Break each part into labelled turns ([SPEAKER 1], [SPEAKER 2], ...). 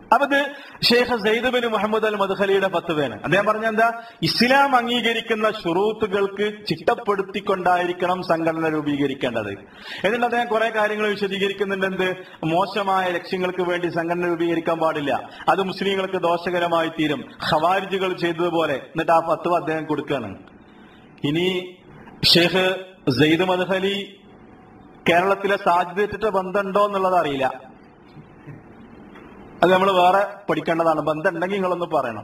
[SPEAKER 1] അപ്പൊ ഇത് Sheikh Zaid bin Muhammad al മദ്ഖലിയുടെ ഫത്വയാണ് അദ്ദേഹം പറഞ്ഞ എന്താ ഇസ്ലാം അംഗീകരിക്കുന്ന ഷുറൂത്തുകൾക്ക് ചിട്ടപ്പെടുത്തിക്കൊണ്ടായിരിക്കണം സംഘടന രൂപീകരിക്കേണ്ടത് എന്നിട്ട് അദ്ദേഹം കുറെ കാര്യങ്ങൾ വിശദീകരിക്കുന്നുണ്ട് എന്ത് മോശമായ ലക്ഷ്യങ്ങൾക്ക് വേണ്ടി സംഘടന രൂപീകരിക്കാൻ പാടില്ല അത് മുസ്ലിങ്ങൾക്ക് ദോഷകരമായി തീരും ഖവാരിജുകൾ ചെയ്തതുപോലെ എന്നിട്ട് ആ ഫത്വ അദ്ദേഹം കൊടുക്കുകയാണ് ഇനി ഷെയ്ഖ് സെയ്ദ് മദ്ഖലി കേരളത്തിലെ സാധ്യതയിട്ട ബന്ധമുണ്ടോ എന്നുള്ളത് അറിയില്ല അത് നമ്മൾ വേറെ പഠിക്കേണ്ടതാണ് ബന്ധം ഉണ്ടെങ്കിൽ നിങ്ങളൊന്ന് പറയണം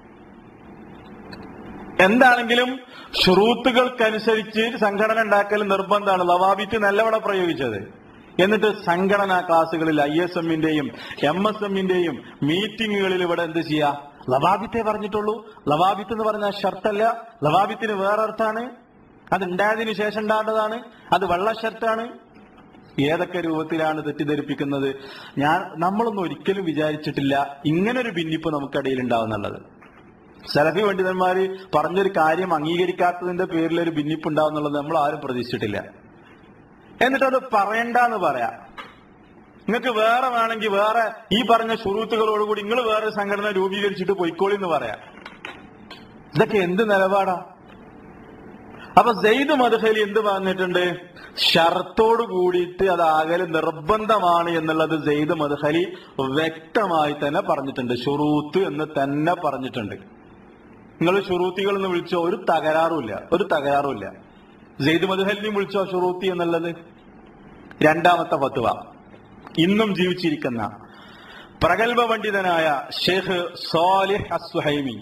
[SPEAKER 1] എന്താണെങ്കിലും ഷുറൂത്തുകൾക്കനുസരിച്ച് സംഘടന ഉണ്ടാക്കൽ നിർബന്ധമാണ് ലവാബിത്ത് നല്ലവണ്ണം പ്രയോഗിച്ചത് എന്നിട്ട് സംഘടനാ ക്ലാസ്സുകളിൽ ഐ എസ് എമ്മിന്റെയും എം എസ് എമ്മിന്റെയും മീറ്റിങ്ങുകളിൽ ഇവിടെ എന്ത് ചെയ്യാ ലവാബിത്തെ പറഞ്ഞിട്ടുള്ളൂ ലവാബിത്ത് എന്ന് പറഞ്ഞാൽ ഷർട്ടല്ല ലവാബിത്തിന് വേറെ അർത്ഥാണ് അത് ഉണ്ടായതിനു ശേഷം ഉണ്ടാകേണ്ടതാണ് അത് വെള്ള ഷർട്ടാണ് ഏതൊക്കെ രൂപത്തിലാണ് തെറ്റിദ്ധരിപ്പിക്കുന്നത് ഞാൻ നമ്മളൊന്നും ഒരിക്കലും വിചാരിച്ചിട്ടില്ല ഇങ്ങനൊരു ഭിന്നിപ്പ് നമുക്കിടയിൽ ഉണ്ടാവുന്നുള്ളത് സലഫി പണ്ഡിതന്മാര് പറഞ്ഞൊരു കാര്യം അംഗീകരിക്കാത്തതിന്റെ പേരിൽ ഒരു ഭിന്നിപ്പ് ഉണ്ടാവുന്നുള്ളത് നമ്മൾ ആരും പ്രതീക്ഷിച്ചിട്ടില്ല എന്നിട്ട് അത് പറയണ്ടെന്ന് പറയാം നിങ്ങൾക്ക് വേറെ വേണമെങ്കിൽ വേറെ ഈ പറഞ്ഞ ഷുറൂത്തുകളോടുകൂടി നിങ്ങൾ വേറെ സംഘടന രൂപീകരിച്ചിട്ട് പൊയ്ക്കോളി എന്ന് പറയാം ഇതൊക്കെ എന്ത് നിലപാടാ അപ്പൊ സെയ്ദ് മധുഹലി എന്ത് പറഞ്ഞിട്ടുണ്ട് ഷർത്തോട് കൂടിയിട്ട് അത് ആകല് നിർബന്ധമാണ് എന്നുള്ളത് സെയ്ദ് മധുഹലി വ്യക്തമായി തന്നെ പറഞ്ഞിട്ടുണ്ട് ഷുറൂത്ത് എന്ന് തന്നെ പറഞ്ഞിട്ടുണ്ട് നിങ്ങൾ ഷുറൂത്തികൾ എന്ന് വിളിച്ചോ ഒരു തകരാറുമില്ല ഒരു തകരാറുമില്ല സെയ്ദ് മധുഹലിനെ വിളിച്ചോ ഷുറൂത്തി എന്നുള്ളത് രണ്ടാമത്തെ ഫത്വ ഇന്നും ജീവിച്ചിരിക്കുന്ന പ്രഗത്ഭ പണ്ഡിതനായ ഷെയ്ഖ് സാലിഹ് അസ്ഹൈമി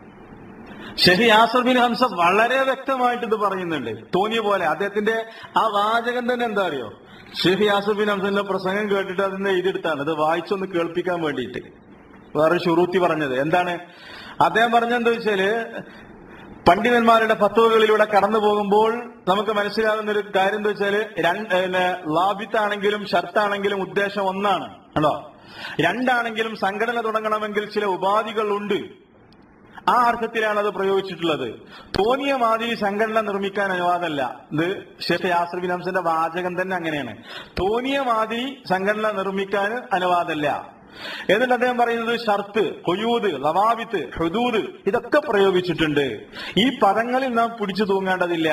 [SPEAKER 1] ഷെഹി യാസർ ബിൻ ഹംസ വളരെ വ്യക്തമായിട്ട് ഇത് പറയുന്നുണ്ട് തോന്നിയ പോലെ അദ്ദേഹത്തിന്റെ ആ വാചകം തന്നെ എന്താ അറിയോ ഷെഹി യാസർ ബിൻ ഹംസന്റെ പ്രസംഗം കേട്ടിട്ട് അതിന്റെ എഴുതിയെടുത്താണ് ഇത് വായിച്ചൊന്ന് കേൾപ്പിക്കാൻ വേണ്ടിയിട്ട് വേറെ ഷുറൂത്തി പറഞ്ഞത് എന്താണ് അദ്ദേഹം പറഞ്ഞെന്താ വെച്ചാല് പണ്ഡിതന്മാരുടെ ഫത്തുവകളിലൂടെ കടന്നു പോകുമ്പോൾ നമുക്ക് മനസ്സിലാകുന്ന ഒരു കാര്യം എന്താ വെച്ചാല് രണ്ട് പിന്നെ ലാബിത്താണെങ്കിലും ഷർത്താണെങ്കിലും ഉദ്ദേശം ഒന്നാണ് കണ്ടോ രണ്ടാണെങ്കിലും സംഘടന തുടങ്ങണമെങ്കിൽ ചില ഉപാധികളുണ്ട് ആ അർത്ഥത്തിലാണ് അത് പ്രയോഗിച്ചിട്ടുള്ളത് തോന്നിയ മാതിരി സംഘടന നിർമ്മിക്കാൻ അനുവാദമല്ല ഇത് ഷെയ്ഖ് യാസർ ബിൻ ഹംസന്റെ വാചകം തന്നെ അങ്ങനെയാണ് തോന്നിയ മാതിരി സംഘടന നിർമ്മിക്കാൻ അനുവാദമല്ല എന്നിട്ട് അദ്ദേഹം പറയുന്നത് ഷർത്ത് കൊയ്യൂത് ലവാബിത്ത് ഹുദൂദ് ഇതൊക്കെ പ്രയോഗിച്ചിട്ടുണ്ട് ഈ പദങ്ങളിൽ നാം പിടിച്ചു തൂങ്ങേണ്ടതില്ല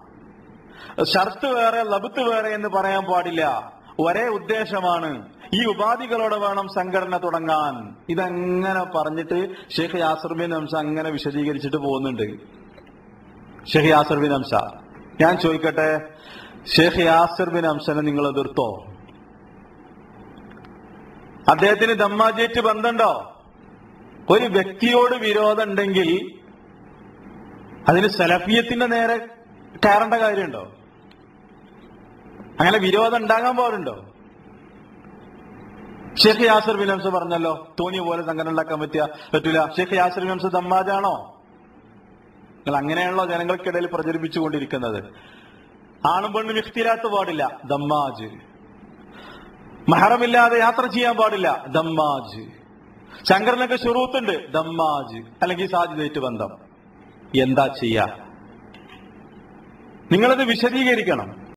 [SPEAKER 1] ഷർത്ത് വേറെ ലബത്ത് വേറെ എന്ന് പറയാൻ പാടില്ല ഒരേ ഉദ്ദേശമാണ് ഈ ഉപാധികളോടെ വേണം സംഘടന തുടങ്ങാൻ ഇതങ്ങനെ പറഞ്ഞിട്ട് ഷെയ്ഖ് യാസർ ബിൻ ഹംസ അങ്ങനെ വിശദീകരിച്ചിട്ട് പോകുന്നുണ്ട് ഷെയ്ഖ് യാസർ ബിൻ ഹംസ ഞാൻ ചോദിക്കട്ടെ ഷെയ്ഖ് യാസർ ബിൻ ഹംസനെ നിങ്ങൾ എതിർത്തോ അദ്ദേഹത്തിന് ദമ്മാജേറ്റ് ബന്ധമുണ്ടോ ഒരു വ്യക്തിയോട് വിരോധം ഉണ്ടെങ്കിൽ അതിന് സലഫിയത്തിന്റെ നേരെ കയറേണ്ട കാര്യമുണ്ടോ അങ്ങനെ വിരോധം ഉണ്ടാകാൻ പാടുണ്ടോ ഷെയ്ഖ് യാസർ ബിൻ ഹംസ പറഞ്ഞല്ലോ തോന്നിയ പോലെ സംഘടന ഉണ്ടാക്കാൻ പറ്റിയ പറ്റൂല ഷെയ്ഖ് യാസർ ബിൻ ഹംസ ദമ്മാജാണോ നിങ്ങൾ അങ്ങനെയാണല്ലോ ജനങ്ങൾക്കിടയിൽ പ്രചരിപ്പിച്ചുകൊണ്ടിരിക്കുന്നത് ആണും പെണ്ണും ഇഖ്തിലാത്ത് പാടില്ല ദമ്മാജ് മഹറമില്ലാതെ യാത്ര ചെയ്യാൻ പാടില്ല ദമ്മാജ് സംഘടനക്ക് ഷുറൂത്തുണ്ട് ദമ്മാജ് അല്ലെങ്കിൽ സാധ്യതയേറ്റ് ബന്ധം എന്താ ചെയ്യാ നിങ്ങളത് വിശദീകരിക്കണം